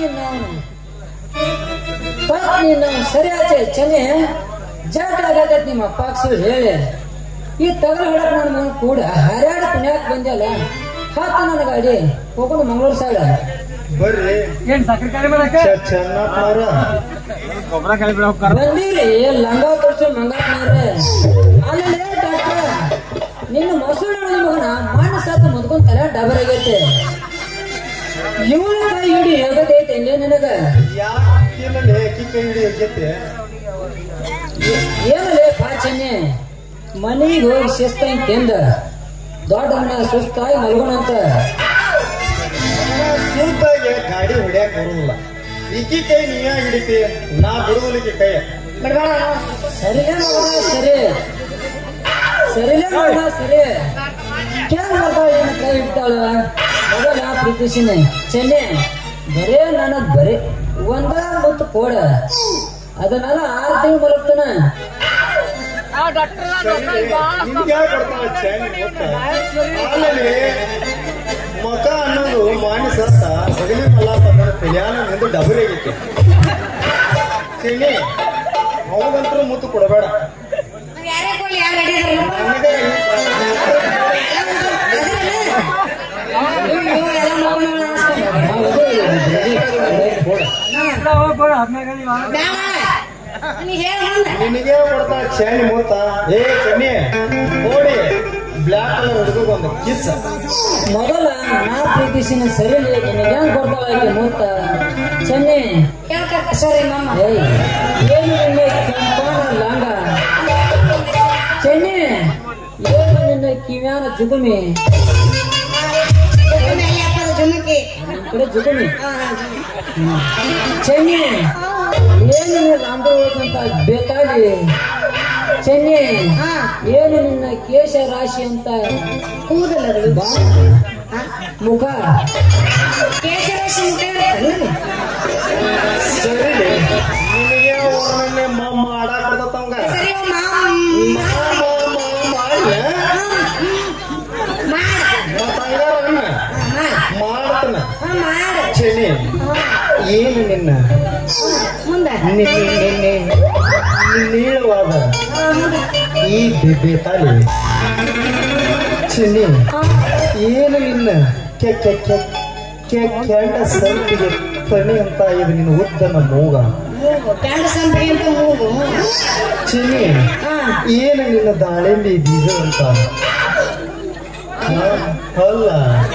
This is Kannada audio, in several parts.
ನಾನು ಪಾಪ ನೀನು ಸರಿ ಆಚೆ ಚೆನ್ನೆ ಜಾಟ ಆಗತ್ತೈತಿ ನಿಮ್ಮ ಅಪ್ಪಾಕ್ಸು ಹೇಳಿ ಈ ತಗಲ ಹೊಡಕ್ ನನ್ನ ಮಗನ ಕೂಡ ಹರ್ಯಾಡ ಪುಣ್ಯಾಕ್ ಬಂದ್ಯಲ್ಲ ಹಾತ ನನ್ನ ಗಾಡಿ ಹೋಗೋಣ ಮಂಗಳೂರು ಸೈಡ್ ಬರ್ರಿ ಏನ್ ಸಕ್ಕರೆ ಖಾಲಿ ಮಾಡಕ್ಕೆ ಚ- ಚೆನ್ನಪ್ಪನವ್ರ ಗೊಬ್ಬರ ಖಾಲಿ ಬಿಡ ಹೋಗ್ತಾರ ಬಂದಿರಿ ಲಂಗ ತೋರ್ಸು ಮಂಗಪ್ಪನವ್ರೆ ಅಲ್ಲಿ ಡಾಕ್ಟರ್ ನಿನ್ನ ಮೊಸರು ಮಗನ ಮಣ್ಣು ಸತ್ತು ಮುದ್ಕೊಂಡ್ ತಲೆ ಡಬರ್ ಆಗೈತೆ ಇವಳ ಕೈ ಹಿಡಿ ಹೇಗದೈತೆ ಇಲ್ಲೇ ನಿನಗ ಯಾಕಿನಲ್ಲಿ ಅಕ್ಕಿ ಕೈ ಹಿಡಿ ಹೋಗೈತೆ ಏನಲೇ ಪಾಚನೆ ಮನೆಗೆ ಹೋಗಿ ಶಿಸ್ತಾಗಿ ತಿಂದ ದೊಡ್ಡ ಮನೆ ಸುಸ್ತಾಗಿ ಮಲ್ಗೋಣಂತ ಸುಲ್ತಾಗೆ ಗಾಡಿ ಹೊಡ್ಯಾಕ್ ಬರುದಿಲ್ಲ ಈಕಿ ಕೈ ನೀಯ ಹಿಡಿತಿ ನಾ ಬಿಡುದಿಲ್ಲ ಈಕಿ ಕೈ ಸರಿಲೇ ಮಗನ ಸರಿ ಸರಿಲೇ ಮಗನ ಸರಿ ಕೇಳ್ ಬರ್ತಾಳ ಏನು ಕೈ ಇಡ್ತಾಳ ಮೊದಲ ಪ್ರೀತಿಸಿನ ಚೆನ್ನೆ ಬರೇ ನನಗ್ ಬರೇ ಒಂದ ಮತ್ತು ಕೋಡ ಅದನ್ನೆಲ್ಲ ಆರು ತಿಂಗಳು ಮಲಗ್ತಾನ ನಿಮ್ಗೆ ಯಾಕೆ ಕೊಡ್ತಾಳ ಚೈನ್ ಗೊತ್ತಾ ಆಮೇಲೆ ಮಕ ಅನ್ನೋದು ಮಾಣಿ ಸತ್ತ ಬಗಲಿ ಮಲ್ಲಪ್ಪ ತನ್ನ ಕಲ್ಯಾಣ ನಿಂದು ಡಬರಿ ಆಗೈತಿ ಚಿನ್ನಿ ಅವನಂತರೂ ಮುತ್ತು ಕೊಡಬೇಡ ಯಾರೇ ಕೊಡ್ಲಿ ಯಾರು ಅಡಿದಾರಲ್ಲಪ್ಪ ನನಗೆ ಅಯ್ಯೋ, ಎಲ್ಲ ಮಗನ ಹದಿನಾಲ್ಕು ಬೇಡ ನೀ ಹೇಳ ಮುಂದೆ ನಿನಗೆ ಕೊಡ್ತಾ ಚೈನ್ ಮೂತ ಏ ಚೆನ್ನಿ ನೋಡಿ ಬ್ಲಾಕ್ ಕಲರ್ ಹುಡುಗ ಒಂದು ಕಿಸ್ ಮೊದಲ ನಾ ಪ್ರೀತಿಸಿನ ಸರಿ ನಿನಗೆ ಹೆಂಗ್ ಕೊಡ್ತಾಳ ಆಕೆ ಮೂತ ಚೆನ್ನೆ ಕೇಳ್ಕ ಸರಿ ಮಾಮ ಏಯ್ ಏನು ನಿನ್ನ ಕೆಂಪಾನ ಲಾಂಗ ಚೆನ್ನಿ ಏನು ನಿನ್ನ ಕಿವ್ಯಾನ ಜುಗುಮಿ ಜುಮ್ಮಿ ಅಲ್ಲಿ ಅಪ್ಪದ ಜುಮ್ಮಕ್ಕೆ ನಿಮ್ ಕಡೆ ಜುಗುಮಿ ಹಾ, ಚೆನ್ನಿ ಏನು ನಿನ್ನ ಲಾಂಬ ಹೋದಂತ ಬೇಕಾಗಿ ಚೆನ್ನಿ ಹಾ ಏನು ನಿನ್ನ ಕೇಶ ರಾಶಿ ಅಂತ ಕೂದಲ ಅದು. ಬಾ ಹಾ? ಮುಖ ಕೇಸರಾಶಿ ಮುಖ ಇರುತ್ತಲ್ಲ? ಸರಿ ನಿನಗೆ ಒಮ್ಮೆ ಮಮ್ಮ ಆಡಾಕ್ ಬರ್ತವಂಗ ಸರಿ ಓ ಮಾಮ ಮಾಡ ಮಾಡ್ತನ ಹಾ, ಮಾಡ ಚೆನ್ನಿ ಏನು ನಿನ್ನ ಮುಂದೆ ನಿ- ನಿ- ನಿ- ನಿ- ನಿ- ನೀಳವಾದ ಹಾ, ಮುಂದೆ ಈ ಬೆಬ್ಬೆ ತಾಲಿ ಚೆನ್ನಿ ಏನು ನಿನ್ನ ಕೆ ಕೆ ಕೆ ಕೆ ಕೆಂಡ ಸಂಪಿಗೆ ಕಣಿ ಅಂತ ಇದು ನಿನ್ನ ಉದ್ದನ ಮೂಗ ಮೂಗು ಕ್ಯಾಂಡ ಸಂಪಿಗೆ ಅಂತ ಮೂಗು ಚೆನ್ನಿ ಹಾ ಏನು ನಿನ್ನ ದಾಳಿಂಬೆ ಬೀಜ ಅಂತ ಹ? ಅಲ್ಲ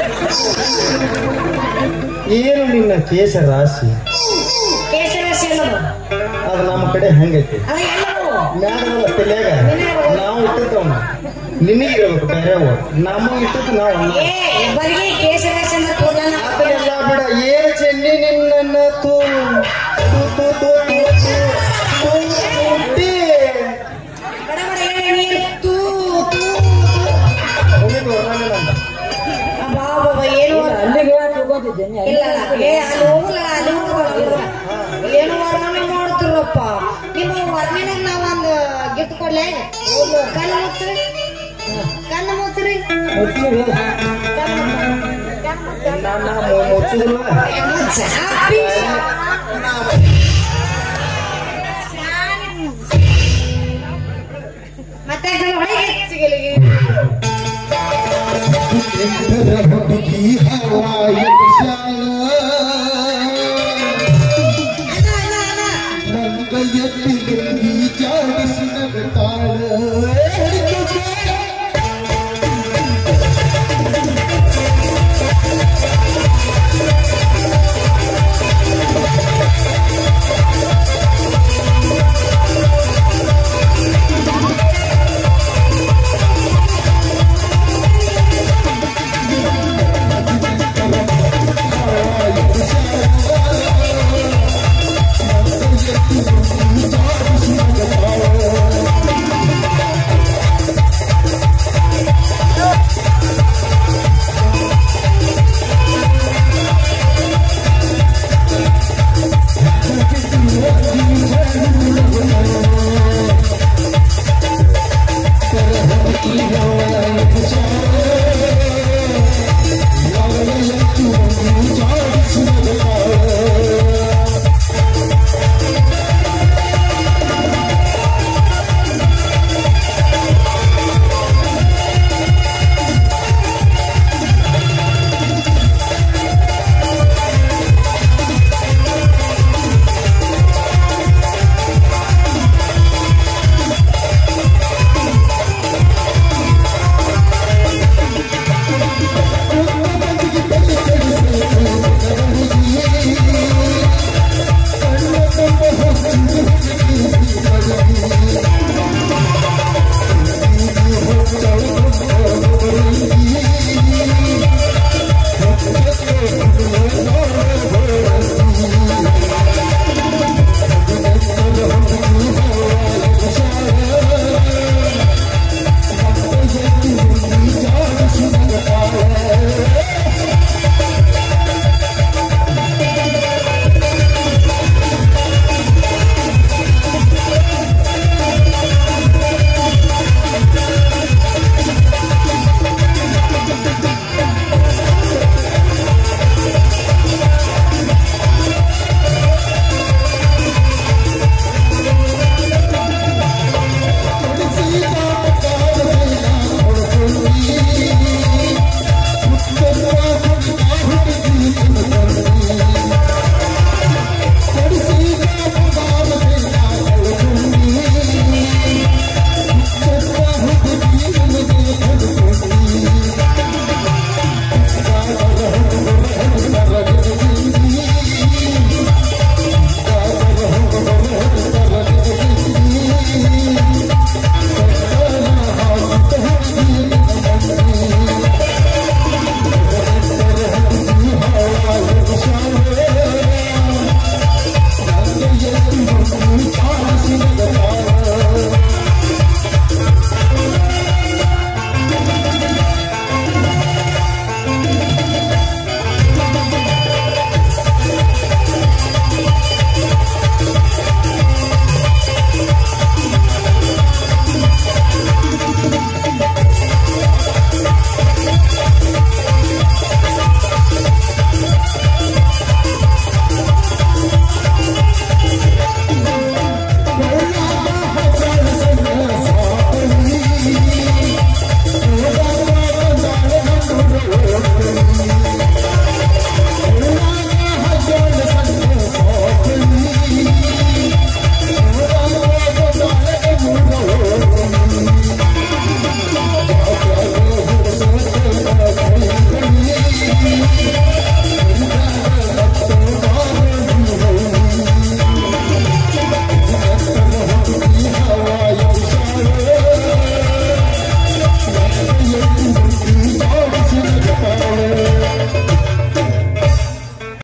ಏನು ನಿನ್ನ ಕೇಶ ರಾಶಿ ಕೇಸರಾಶಿ ಅನ್ನೋದು ಅದು ನಮ್ಮ ಕಡೆ ಹಂಗೈತಿ ಅದು ಎಲ್ಲವೂ ಮ್ಯಾಡಮಲ್ಲ ತಲ್ಯಾಗ ನಾವು ಇಟ್ಟಿರ್ತವನ್ನ ನಿನಗೆ ಇರ್ಬೇಕು ಬೇರೆ ನಮ್ಮ ಇಟ್ಟಿದ್ದು ನಾವು ಏ ಬರಿಗೆ ಕೇಸರಾಶಿ ಅಂದ್ರೆ ಕೂದಲನ್ನ ಅದನ್ನೆಲ್ಲ ಬಿಡ ಏನು ಚೆನ್ನಿ ನಿನ್ನ ತೂ ತೂ ತೂ ತೂ ತೂ ತೂ ತೂ ತೂಟಿ. ಬಡ ಬಡ ಹೇಳಿ ನೀರು ತೂ ತೂ ಮುಗಿದು ವರ್ಣನೆ ನಂದ. ಅಬ್ಬಾ ಬಾಬಾ ಏನು ಅಲ್ಲಿಗೆ ತಗೋತಿದ್ದೇನೆ ಇಲ್ಲ ಏ ಅಲ್ಲಿ ಹೋಗಲ್ಲ ಅಲ್ಲಿ ಹೋಗಲ್ಲ ಏನು ವರ್ಣನೆ ಮಾಡ್ತಿರಪ್ಪ ನಿಮ್ಮ ವರ್ಣನೆ ನಾವೊಂದು ಗಿಫ್ಟ್ ಕೊಡ್ಲೆ ಕಣ್ಣು ಮುಚ್ಚ್ರಿ ಕಣ್ಣು ಮುಚ್ಚ್ರಿ ಮುಚ್ಚಿರಿ ಕಣ್ಣು ಮುಚ್ಚ್ರಿ. ಕಣ್ಣು ಮುಚ್ಚ್ರಿ. ನಾನು ಮು- ಮುಚ್ಚುದಿಲ್ಲ ಮುಚ್ಚ. ಹ್ಯಾಪಿ ಮತ್ತೆ ಹೊಳೆ ಹೆಚ್ಚಿಗೆ ಹುಡುಗಿ ಹವಾಯ ಶಾಲ